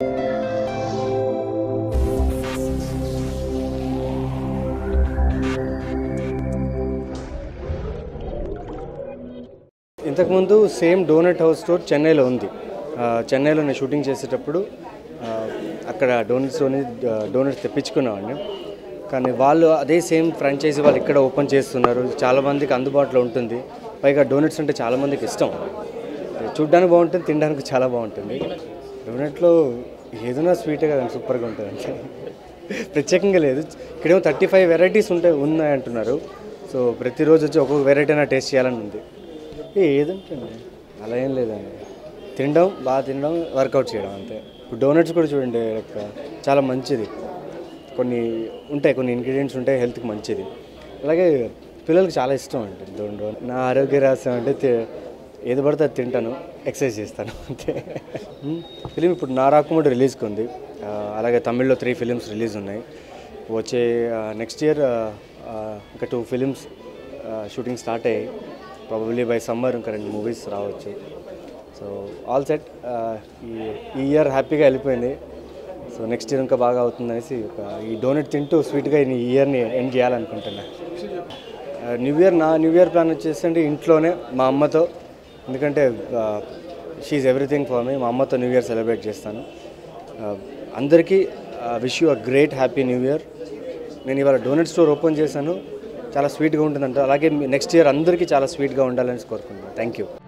ఇంతకుముందు same donut house store చెన్నైలో ఉంది ఆ, చెన్నైలో నేను షూటింగ్ చేసేటప్పుడు ఆ, అక్కడ డోనట్స్తోని డోనట్స్ తెప్పించుకున్నామండి కానీ వాళ్ళు అదే సేమ్ ఫ్రాంచైజీ వాళ్ళు ఇక్కడ ఓపెన్ చేస్తున్నారు చాలా మందికి అందుబాటులో ఉంటుంది పైగా డోనట్స్ అంటే చాలా మందికి ఇష్టం చూడ్డానికి బాగుంటుంది తినడానికి చాలా బాగుంటుంది డోనట్లో ఏదైనా స్వీటే కదండి సూపర్గా ఉంటుంది అంటే ప్రత్యేకంగా లేదు ఇక్కడేమో థర్టీ ఫైవ్ వెరైటీస్ ఉంటాయి ఉన్నాయి అంటున్నారు సో ప్రతిరోజు వచ్చి ఒక్కొక్క వెరైటీ అయినా టేస్ట్ చేయాలని ఉంది ఏ ఏదంటే అలా ఏం లేదండి తినడం బాగా తినడం వర్కౌట్ చేయడం అంతే ఇప్పుడు డోనట్స్ కూడా చూడండి లైక్ చాలా మంచిది కొన్ని ఉంటాయి కొన్ని ఇంగ్రీడియంట్స్ ఉంటాయి హెల్త్కి మంచిది అలాగే పిల్లలకి చాలా ఇష్టం అండి డోన్ నా ఆరోగ్య రహస్యం అంటే తి- ఏది పడితే అది తింటాను ఎక్సర్సైజ్ చేస్తాను అంతే ఫిలిం ఇప్పుడు నా రాకుమారి రిలీజ్కి ఉంది ఆ, అలాగే తమిళ్లో త్రీ ఫిలిమ్స్ రిలీజ్ ఉన్నాయి వచ్చే నెక్స్ట్ ఇయర్ ఇంకా టూ ఫిలిమ్స్ షూటింగ్ స్టార్ట్ అయ్యాయి ప్రాబబ్లీ బై సమ్మర్ ఇంకా రెండు మూవీస్ రావచ్చు సో ఆల్ సెట్ ఈ ఈ ఇయర్ హ్యాపీగా వెళ్ళిపోయింది సో నెక్స్ట్ ఇయర్ ఇంకా బాగా అవుతుందనేసి ఒక ఈ డోనట్ తింటూ స్వీట్గా ఈ ఇయర్ని ఎండ్ చేయాలనుకుంటున్నా న్యూ ఇయర్ నా న్యూ ఇయర్ ప్లాన్ వచ్చేసి అంటే ఇంట్లోనే మా అమ్మతో ఎందుకంటే షీఈ్ ఎవ్రీథింగ్ ఫర్ మీ మా అమ్మతో న్యూ ఇయర్ సెలబ్రేట్ చేస్తాను Uh, అందరికీ wish you a great happy new year నేను ఇవాళ డోనట్ స్టోర్ ఓపెన్ చేశాను చాలా స్వీట్గా ఉంటుందంట అలాగే నెక్స్ట్ ఇయర్ అందరికీ చాలా స్వీట్గా ఉండాలని కోరుకుంటున్నాను థ్యాంక్ యూ